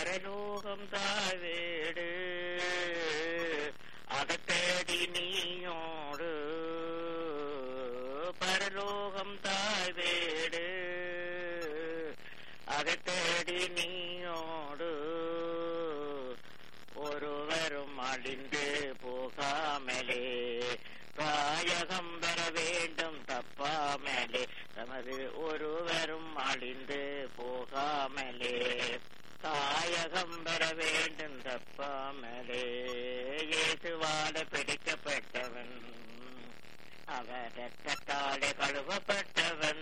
பரலோகம் தாவேடு அதை தேடி நீயோடு பரலோகம் தாவேடு அதை தேடி நீயோடு ஒருவரும் அழிந்து போகாமலே தாயகம் பெற வேண்டும் தப்பாமலே தமது ஒருவரும் அழிந்து போகாமலே தாயகம் பெற வேண்டும் தப்பாமலே இயேசுவால பிடிக்கப்பட்டவன் அவர் ரத்தத்தாலே கழுவப்பட்டவன்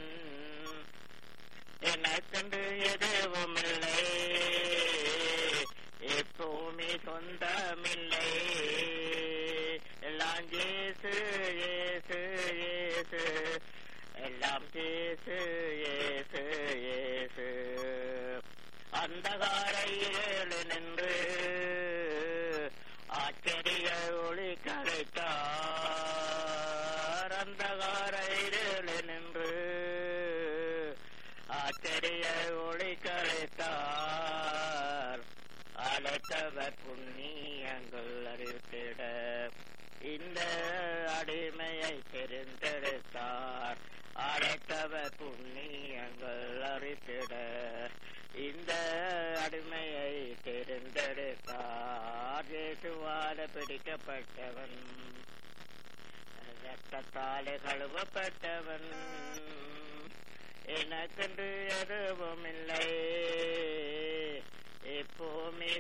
எனக்கென்று எதுவும் இல்லை எப்பவுமே சொந்தமில்லை எல்லாம் ஜேசு ஏசு ஏசு எல்லாம் ஜேசு ஏசு ஏசு அந்தகார இருளு நின்று ஆச்சரிய ஒளி கரைத்தார் அந்தகார இருளு நின்று ஆச்சரிய ஒளி கரைத்தார் அழைத்தவர் புண்ணியங்கள் அறிவித்திட இந்த அடிமையை தெரிந்தெடுத்தார் அழைத்தவர் புண்ணியங்கள் அறித்திட இந்த அடிமையை தெரிந்தெடுத்தார் இயேசுவால பிடிக்கப்பட்டவன் ரத்தத்தாலே கழுவப்பட்டவன் எனக்கென்று எதுவும் இல்லை எப்போவுமே